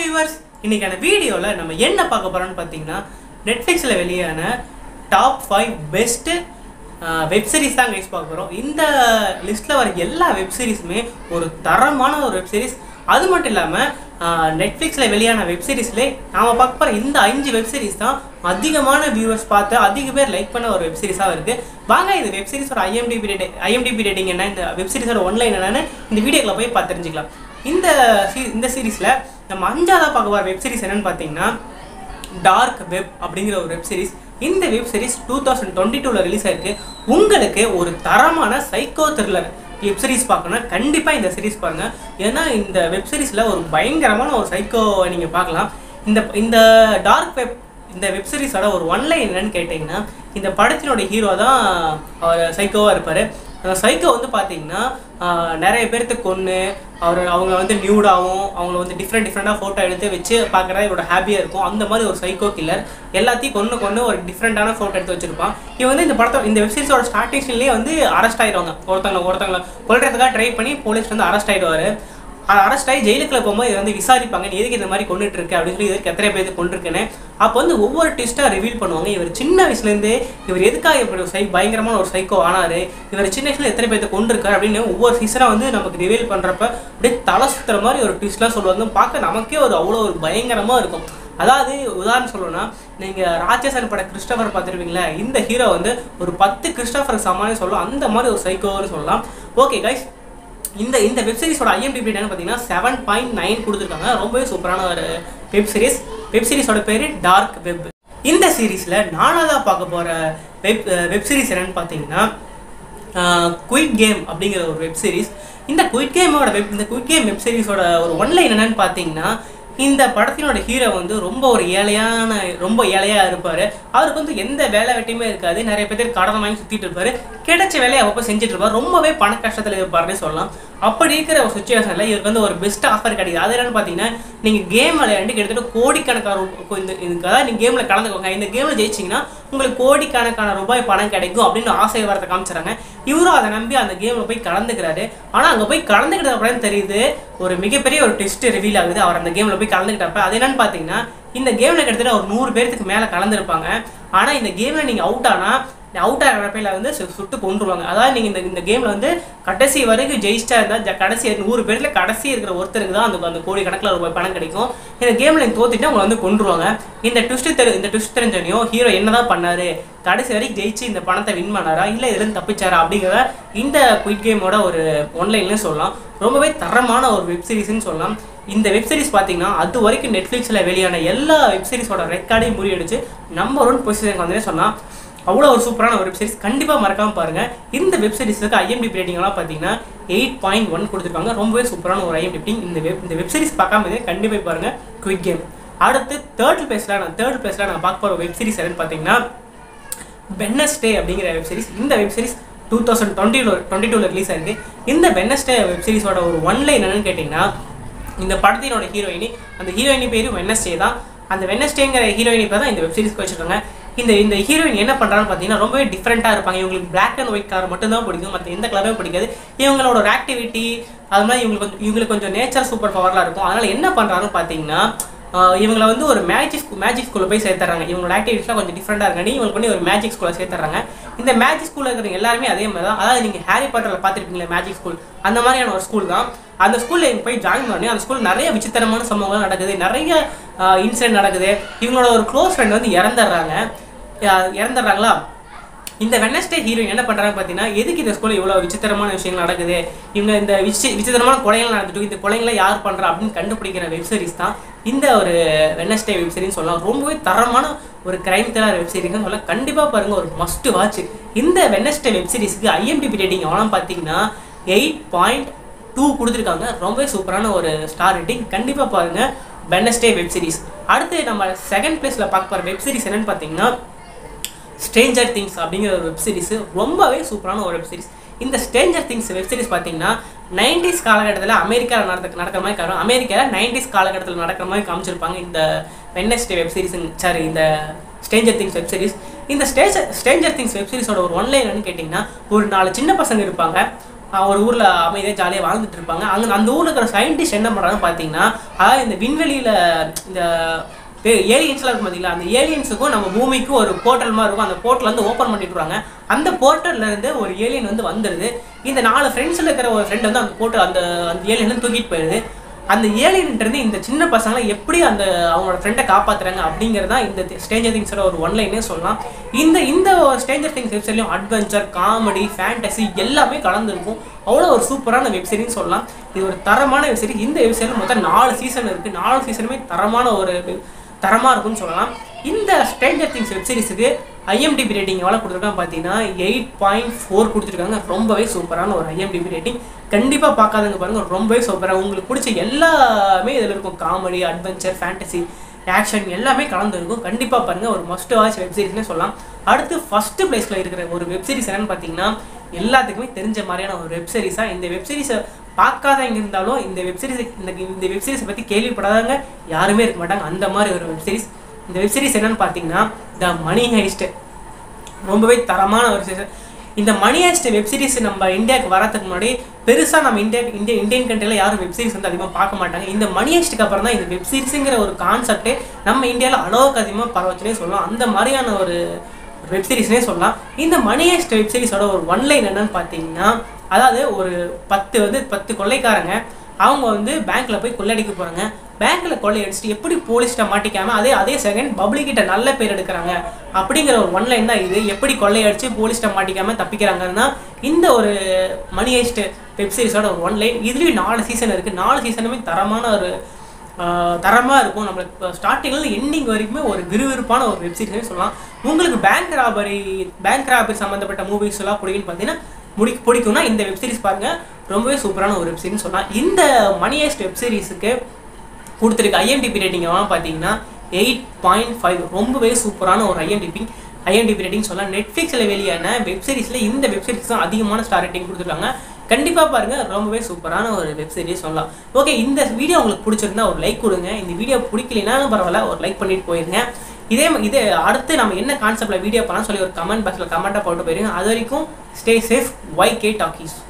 Viewers இன்னைக்கான வீடியோவில் நம்ம என்ன பார்க்க போறோம்னு பார்த்தீங்கன்னா நெட்ஃப்ளிக்ஸில் வெளியான top five best web series தான் கைஸ் பார்க்க போகிறோம் இந்த லிஸ்ட்டில் வர எல்லா வெப் சீரிஸுமே ஒரு தரமான ஒரு வெப் சீரிஸ் அது மட்டும் இல்லாமல் நெட்ஃப்ளிக்ஸில் வெளியான வெப் சீரிஸ்லே நாம் பார்க்க போகிற இந்த அஞ்சு வெப் சீரிஸ் தான் அதிகமான வியூவர்ஸ் பார்த்து அதிக பேர் லைக் பண்ண ஒரு வெப் சீரிஸாக இருக்குது வாங்க இந்த வெப் சீரிஸோட ஐஎம்டிபி ரேட்டிங் ஐஎம்டிபி ரேட்டிங் என்ன இந்த வெப் சீரிஸோட ஒன்லைன் என்னன்னு இந்த வீடியோக்குள்ள போய் பார்த்து தெரிஞ்சுக்கலாம் இந்த சீ- இந்த சீரிஸில் நம்ம அஞ்சாவதாக பார்க்க போகிற வெப் சீரிஸ் என்னன்னு பார்த்தீங்கன்னா டார்க் வெப் அப்படிங்கிற ஒரு வெப் சீரிஸ் இந்த web series two thousand twenty டூவில் ரிலீஸ் ஆயிருக்கு உங்களுக்கு ஒரு தரமான சைக்கோ த்ரில்லர் வெப் சீரிஸ் பார்க்கணும் கண்டிப்பாக இந்த சீரிஸ் பாருங்க ஏன்னா இந்த வெப் சீரிஸில் ஒரு பயங்கரமான ஒரு சைக்கோவை நீங்கள் பார்க்கலாம் இந்த இந்த டார்க் வெப் இந்த வெப் சீரிஸோட ஒரு ஒன்லைன் என்னன்னு கேட்டிங்கன்னா இந்த படத்தினோட ஹீரோ தான் அவர் சைக்கோவாக இருப்பார் அந்த சைக்கோ வந்து பார்த்தீங்கன்னா ஆஹ், நிறைய பேர்த்து கொன்று அவர் அவங்க வந்து நியூடாகவும் அவங்கள வந்து டிஃப்ரெண்ட் டிஃப்ரெண்ட்டாக ஃபோட்டோ எடுத்து வச்சு பார்க்குறதா இவரோட ஹாப்பியாக இருக்கும் அந்த மாதிரி ஒரு சைக்கோ கில்லர் எல்லாத்தையும் கொன்று கொன்று ஒரு டிஃப்ரெண்ட்டான ஃபோட்டோ எடுத்து வச்சிருப்பான் இவன் வந்து இந்த படத்தை இந்த வெப்சீரிஸோட ஸ்டார்டிங் சீன்லேயே வந்து அரெஸ்ட் ஆயிடுவாங்க ஒருத்தவங்க ஒருத்தவங்க கொல்றதுக்காக ட்ரை பண்ணி போலீஸ் வந்து அரெஸ்ட் ஆயிடுவாரு அரெஸ்ட் ஆகி ஜெயிலுக்குள்ள போகும்போது இதை வந்து விசாரிப்பாங்க நீ எதுக்கு இந்த மாதிரி கொண்டுட்டு இருக்க அப்படின்னு சொல்லி இதுக்கு எத்தனை பேர் கொண்டிருக்கேன்னு அப்போ வந்து ஒவ்வொரு ட்விஸ்ட்டாக ரிவீல் பண்ணுவாங்க இவர் சின்ன வயசுலேருந்து இவர் எதுக்காக இப்படி ஒரு சை பயங்கரமான ஒரு சைக்கோ ஆனாரு இவர் சின்ன வயசுல எத்தனை பேர்த்த கொண்டிருக்காரு அப்படின்னு ஒவ்வொரு சீசனாக வந்து நமக்கு ரிவீல் பண்ணுறப்ப அப்படியே தலை சுத்துற மாதிரி ஒரு ட்விஸ்ட்லாம் சொல்லுவாங்க பார்க்க நமக்கே ஒரு அவ்வளோ ஒரு பயங்கரமாக இருக்கும் அதாவது உதாரணம் சொல்லணும்னா நீங்கள் ராட்சசன் பட கிறிஸ்டபர் பார்த்துருப்பீங்களா இந்த ஹீரோ வந்து ஒரு பத்து கிறிஸ்டபர் சமாளி சொல்லலாம் அந்த மாதிரி ஒரு சைக்கோன்னு சொல்லலாம் ஓகே கைஸ் இந்த இந்த வெப் சீரிஸோட ஐஎம்டிபி என்ன பார்த்தீங்கன்னா செவன் பாயிண்ட் நைன் கொடுத்துருக்காங்க ரொம்பவே சூப்பரான ஒரு வெப் சீரிஸ் வெப் சீரிஸோட பேர் டார்க் வெப் இந்த சீரிஸில் நானாவதாக பார்க்க போகிற வெப் வெப் சீரிஸ் என்னன்னு பார்த்தீங்கன்னா குயிட் கேம் அப்படிங்கிற ஒரு வெப் சீரிஸ் இந்த குயிட் கேமோட வெப் இந்த குயிட் கேம் வெப் சீரிஸோட ஒரு ஒன்லைன் என்னன்னு பார்த்தீங்கன்னா இந்த படத்தினோட ஹீரோ வந்து ரொம்ப ஒரு ஏழையான ரொம்ப ஏழையாக இருப்பார் அவருக்கு வந்து எந்த வேலை வெட்டியுமே இருக்காது நிறைய பேர் கடன் வாங்கி சுற்றிட்டு இருப்பாரு கிடைச்ச வேலையை அப்பப்போ செஞ்சுட்டு இருப்பார் ரொம்பவே பண கஷ்டத்தில் இருப்பாருன்னு சொல்லலாம் அப்படி இருக்கிற ஒரு சுச்சுவேஷனில் இவருக்கு வந்து ஒரு பெஸ்ட் ஆஃபர் கிடைக்குது அது என்னன்னு பார்த்தீங்கன்னா நீங்கள் கேம் விளையாண்டு கிட்டத்தட்ட கோடிக்கணக்கான ரூபாய் இந்த இதுக்கு அதாவது நீங்கள் கேமில் கலந்துக்கோங்க இந்த கேமில் ஜெயிச்சிங்கன்னா உங்களுக்கு கோடிக்கணக்கான ரூபாய் பணம் கிடைக்கும் அப்படின்னு ஆசை வரத்தை காமிச்சாங்க இவரும் அதை நம்பி அந்த கேமில் போய் கலந்துக்கிறாரு ஆனால் அங்கே போய் கலந்துக்கிட்ட அப்புறம் தெரியுது ஒரு மிகப்பெரிய ஒரு டெஸ்ட் ரிவீல் ஆகுது அவர் அந்த கேமில் போய் கலந்துக்கிட்டப்ப அது என்னன்னு பார்த்தீங்கன்னா இந்த கேமில் கிட்டத்தட்ட ஒரு நூறு பேர்த்துக்கு மேலே கலந்துருப்பாங்க ஆனால் இந்த கேமில் நீங்கள் அவுட் ஆனால் அவுட் ஆகிற பேரில் வந்து சு- சுட்டு கொண்டுருவாங்க அதாவது நீங்கள் இந்த இந்த கேமில் வந்து கடைசி வரைக்கும் ஜெயிச்சிட்டா இருந்தால் ஜ- கடைசி நூறு பேரில் கடைசி இருக்கிற ஒருத்தருக்கு தான் அந்த அந்த கோடி கணக்கில் ரூபாய் பணம் கிடைக்கும் இந்த கேமில் நீங்கள் தோத்துட்டு உங்களை வந்து கொண்டுருவாங்க இந்த ட்விஸ்ட் தெரி இந்த ட்விஸ்ட் தெரிஞ்சனையும் ஹீரோ என்னதான் பண்ணாரு கடைசி வரைக்கும் ஜெயிச்சு இந்த பணத்தை வின் பண்ணாரா இல்லை இதுலேருந்து தப்பிச்சாரா அப்படிங்கிறத இந்த குயிட் கேமோட ஒரு ஒன்லைன்லேயும் சொல்லலாம் ரொம்பவே தரமான ஒரு வெப் சீரிஸ்னு சொல்லலாம் இந்த வெப் சீரிஸ் பார்த்தீங்கன்னா அது வரைக்கும் நெட்ஃப்ளிக்ஸில் வெளியான எல்லா வெப் சீரிஸோட ரெக்கார்டையும் முறியடிச்சு நம்பர் ஒன் பொசிஷனுக்கு வந்தே சொல்லலாம் அவ்வளோ ஒரு சூப்பரான ஒரு வெப் சீரிஸ் கண்டிப்பாக மறக்காம பாருங்க இந்த வெப் சீரிஸுக்கு ஐஎம்டி ரேட்டிங்லாம் பார்த்தீங்கன்னா எயிட் பாயிண்ட் ஒன் கொடுத்துருக்காங்க ரொம்பவே சூப்பரான ஒரு ஐஎம்டி ரேட்டிங் இந்த வெப் இந்த வெப் சீரிஸ் பார்க்காம இருந்தே கண்டிப்பாக பாருங்க குயிக் கேம் அடுத்து தேர்ட் பிளேஸில் நான் தேர்ட் பிளேஸில் நான் பார்க்க போகிற வெப் சீரிஸ் என்னன்னு பார்த்தீங்கன்னா வென்னஸ்டே அப்படிங்கிற வெப் சீரிஸ் இந்த web series two thousand twenty twenty டூவில் ரிலீஸ் ஆயிருக்கு இந்த வென்னஸ்டே வெப் சீரிஸோட ஒரு ஒன்லைன் என்னன்னு கேட்டிங்கன்னா இந்த படத்தினோட ஹீரோயினி அந்த ஹீரோயினி பேர் வென்னஸ்டே தான் அந்த வென்னஸ்டேங்கிற ஹீரோயினி பேர் தான் இந்த வெப் சீரிஸ்க்கு வச்சிருக்காங்க இந்த இந்த ஹீரோயின் என்ன பண்ணுறான்னு பார்த்தீங்கன்னா ரொம்பவே டிஃப்ரெண்ட்டாக இருப்பாங்க இவங்களுக்கு பிளாக் அண்ட் ஒயிட் கலர் மட்டும்தான் பிடிக்கும் மற்ற எந்த கலரும் பிடிக்காது இவங்களோட ஒரு ஆக்டிவிட்டி அது மாதிரி இவங்களுக்கு கொஞ்சம் இவங்களுக்கு கொஞ்சம் நேச்சர் சூப்பர் பவர்லாம் இருக்கும் அதனால் என்ன பண்ணுறாருன்னு பார்த்தீங்கன்னா ஆஹ் இவங்களை வந்து ஒரு மேஜிக் மேஜிக் ஸ்கூலில் போய் சேர்த்துறாங்க இவங்களோட ஆக்டிவிட்டிஸ்லாம் கொஞ்சம் டிஃப்ரெண்டாக இருக்காண்டி இவங்களுக்கு பண்ணி ஒரு மேஜிக் ஸ்கூலில் சேர்த்துறாங்க இந்த மேஜிக் ஸ்கூலில் இருக்கிற எல்லாருமே அதே மாதிரி தான் அதாவது நீங்கள் ஹாரி பாட்டரில் பார்த்துருப்பீங்களா மேஜிக் ஸ்கூல் அந்த மாதிரியான ஒரு ஸ்கூல் தான் அந்த ஸ்கூலில் இவங்க போய் ஜாயின் பண்ணி அந்த ஸ்கூல் நிறைய விசித்திரமான சம்பவங்கள் நடக்குது நிறைய இன்சிடென்ட் நடக்குது இவங்களோட ஒரு க்ளோஸ் ஃப்ரெண்ட் வந்து இறந்துடுறாங்க அஹ் இறந்துடுறாங்களா இந்த வெனஸ்டே ஹீரோயின் என்ன பண்ணுறாங்க பார்த்தீங்கன்னா எதுக்கு இந்த ஸ்கூலில் இவ்வளோ விசித்திரமான விஷயங்கள் நடக்குது இவங்க இந்த விசி விசித்திரமான கொலைகள் நடந்துட்டு இந்த கொலைகளை யார் பண்ணுறா அப்படின்னு கண்டுபிடிக்கிற வெப் சீரிஸ் தான் இந்த ஒரு வெனஸ்டே வெப் சீரிஸ் சொல்லலாம் ரொம்பவே தரமான ஒரு கிரைம் த்ரில்லர் வெப் சீரிஸ்னு சொல்லலாம் கண்டிப்பாக பாருங்க ஒரு மஸ்ட் வாட்ச் இந்த வெனஸ்டே வெப் சீரிஸ்க்கு ஐஎம்டிபி ரேட்டிங் எவ்வளோ பார்த்தீங்கன்னா எயிட் பாயிண்ட் டூ கொடுத்துருக்காங்க ரொம்பவே சூப்பரான ஒரு ஸ்டார் ரேட்டிங் கண்டிப்பாக பாருங்க வெனஸ்டே வெப் சீரிஸ் அடுத்து நம்ம செகண்ட் பிளேஸில் பார்க்க போகிற வெப் சீரிஸ் என்னன்னு பார்த்தீங்கன்னா ஸ்ட்ரேஞ்சர் திங்ஸ் அப்படிங்கிற ஒரு வெப் சீரிஸ் ரொம்பவே சூப்பரான ஒரு வெப் சீரிஸ் இந்த ஸ்ட்ரேஞ்சர் திங்ஸ் வெப் சீரிஸ் பார்த்தீங்கன்னா நைன்டிஸ் காலகட்டத்தில் அமெரிக்காவில் நடக்க நடக்கிற மாதிரி காரணம் அமெரிக்காவில் நைன்டிஸ் காலகட்டத்தில் நடக்கிற மாதிரி காமிச்சிருப்பாங்க இந்த வென்னஸ்டே வெப் சீரிஸ் சாரி இந்த ஸ்ட்ரேஞ்சர் திங்ஸ் வெப் சீரிஸ் இந்த ஸ்டேஜ் ஸ்ட்ரேஞ்சர் திங்ஸ் வெப் சீரிஸோட ஒரு ஒன்லைன் என்னன்னு கேட்டிங்கன்னா ஒரு நாலு சின்ன பசங்க இருப்பாங்க ஆஹ் ஒரு ஊரில் அமைதியாக ஜாலியாக வாழ்ந்துட்டு இருப்பாங்க அங்கே அந்த ஊரில் இருக்கிற சயின்டிஸ்ட் என்ன பண்ணுறாங்கன்னு பார்த்தீங்கன்னா அதாவது இந்த விண்வெளியில் இந்த ஏலியன்ஸ்லாம் இருக்கும் பார்த்தீங்களா அந்த ஏலியன்ஸுக்கும் நம்ம பூமிக்கும் ஒரு போர்ட்டல் மாதிரி இருக்கும் அந்த போர்ட்டல் வந்து ஓப்பன் பண்ணிட்டுருவாங்க அந்த போர்ட்டல்ல இருந்து ஒரு ஏலியன் வந்து வந்துடுது இந்த நாலு ஃப்ரெண்ட்ஸில் இருக்கிற ஒரு ஃப்ரெண்ட் வந்து அந்த போர்ட்டல் அந்த அந்த ஏலியன் வந்து தூக்கிட்டு போயிடுது அந்த ஏலியன்ன்றது இந்த சின்ன பசங்களை எப்படி அந்த அவங்களோட ஃப்ரெண்டை காப்பாத்துறாங்க அப்படிங்கிறது தான் இந்த ஸ்டேஞ்சர் திங்ஸோட ஒரு ஒன்லைனே சொல்லலாம் இந்த இந்த ஸ்டேஞ்சர் திங்ஸ் வெப்சைட்லையும் அட்வென்ச்சர் காமெடி ஃபேண்டசி எல்லாமே கலந்துருக்கும் அவ்வளோ ஒரு சூப்பரான வெப்சீரின்னு சொல்லலாம் இது ஒரு தரமான வெப்சீரிஸ் இந்த வெப்சைட்ல மொத்தம் நாலு சீசன் இருக்குது நாலு சீசனுமே தரமான ஒரு தரமாக இருக்கும்னு சொல்லலாம் இந்த ஸ்ட்ரேஞ்சர் திங்ஸ் வெப்சீரிஸுக்கு ஐஎம்டிபி ரேட்டிங் எவ்வளோ கொடுத்துருக்காங்க பார்த்தீங்கன்னா எயிட் பாயிண்ட் ஃபோர் கொடுத்துருக்காங்க ரொம்பவே சூப்பரான ஒரு ஐஎம்டிபி ரேட்டிங் கண்டிப்பாக பார்க்காதவங்க பாருங்கள் ரொம்பவே சூப்பராக உங்களுக்கு பிடிச்ச எல்லாமே இதில் இருக்கும் காமெடி அட்வென்ச்சர் ஃபேண்டசி ஆக்ஷன் எல்லாமே கலந்து இருக்கும் கண்டிப்பாக பாருங்கள் ஒரு மஸ்ட் வாட்ச் வெப்சீரிஸ்னே சொல்லலாம் அடுத்து ஃபஸ்ட்டு பிளேஸில் இருக்கிற ஒரு வெப்சீரிஸ் என்னன்னு பார்த்தீங்கன்னா எல்லாத்துக்குமே தெரிஞ்ச மாதிரியான ஒரு வெப்சீரிஸாக இந்த வெப்சீரிஸை பார்க்காதவங்க இருந்தாலும் இந்த வெப்சீரிஸ் இந்த இந்த வெப்சீரிஸை பற்றி கேள்விப்படாதவங்க யாருமே இருக்க மாட்டாங்க அந்த மாதிரி ஒரு வெப்சீரிஸ் இந்த வெப்சீரிஸ் என்னன்னு பார்த்தீங்கன்னா த மணி ஹைஸ்ட் ரொம்பவே தரமான ஒரு series. இந்த மணி ஹைஸ்ட் வெப்சீரிஸ் நம்ம இந்தியாவுக்கு வரதுக்கு முன்னாடி பெருசாக நம்ம இந்தியா இந்திய இந்தியன் கண்ட்ரியில் யாரும் வெப்சீரிஸ் வந்து அதிகமாக பார்க்க மாட்டாங்க இந்த மணி ஹைஸ்ட்டுக்கு அப்புறம் தான் இந்த வெப்சீரிஸுங்கிற ஒரு கான்செப்டே நம்ம இந்தியாவில் அளவுக்கு அதிகமாக பரவச்சுனே சொல்லலாம் அந்த மாதிரியான ஒரு வெப்சீரிஸ்னே சொல்லலாம் இந்த மணி ஹைஸ்ட் வெப்சீரிஸோட ஒரு ஒன்லைன் என்னன்னு பார்த்தீங்கன்னா அதாவது ஒரு பத்து வந்து பத்து கொள்ளைக்காரங்க அவங்க வந்து பேங்க்ல போய் கொள்ளடிக்க போறாங்க பேங்க்ல கொள்ளை அடிச்சுட்டு எப்படி போலீஸ்கிட்ட மாட்டிக்காம அதே அதே செகண்ட் பப்ளிக் கிட்ட நல்ல பேர் எடுக்கிறாங்க அப்படிங்கிற ஒரு ஒன்லைன் தான் இது எப்படி கொள்ளை அடிச்சு போலீஸ்கிட்ட மாட்டிக்காம தப்பிக்கிறாங்கன்னா இந்த ஒரு மணி ஹைஸ்ட் வெப்சீரிஸோட ஒரு ஒன்லைன் இதுலயும் நாலு சீசன் இருக்கு நாலு சீசனுமே தரமான ஒரு தரமாக இருக்கும் நம்மளுக்கு ஸ்டார்டிங்லேருந்து எண்டிங் வரைக்குமே ஒரு விறுவிறுப்பான ஒரு வெப்சீரிஸ்னே சொல்லலாம் உங்களுக்கு பேங்க் ராபரி பேங்க் ராபரி சம்மந்தப்பட்ட மூவிஸ் எல்லாம் பிடிக்குன்னு பார்த்தீங்கன்னா முடி பிடிக்கும்னா இந்த வெப்சீரிஸ் பாருங்க ரொம்பவே சூப்பரான ஒரு வெப்சீரிஸ் சொல்லலாம் இந்த மணியஸ்ட் வெப்சீரிஸுக்கு கொடுத்துருக்க ஐஎம்டிபி ரேட்டிங் எவ்வளோ பார்த்தீங்கன்னா எயிட் பாயிண்ட் ஃபைவ் ரொம்பவே சூப்பரான ஒரு ஐஎம்டிபி ஐஎம்டிபி ரேட்டிங் சொல்லலாம் நெட்ஃப்ளிக்ஸில் வெளியான வெப்சீரிஸில் இந்த வெப்சீரிஸ் தான் அதிகமான ஸ்டார் ரேட்டிங் கொடுத்துருக்காங்க கண்டிப்பாக பாருங்க ரொம்பவே சூப்பரான ஒரு வெப்சீரிஸ் சொல்லலாம் ஓகே இந்த வீடியோ உங்களுக்கு பிடிச்சிருந்தா ஒரு லைக் கொடுங்க இந்த வீடியோ பிடிக்கலனாலும் பரவாயில்ல ஒரு லைக் பண்ணிட்டு போயிருங்க இதே ம- இதே அடுத்து நம்ம என்ன கான்செப்ட்ல வீடியோ பண்ணலாம் சொல்லி ஒரு கமெண்ட் பாக்ஸில் கமெண்ட்டாக போட்டு போயிருங்க அது வரைக்கும் stay safe Y K talkies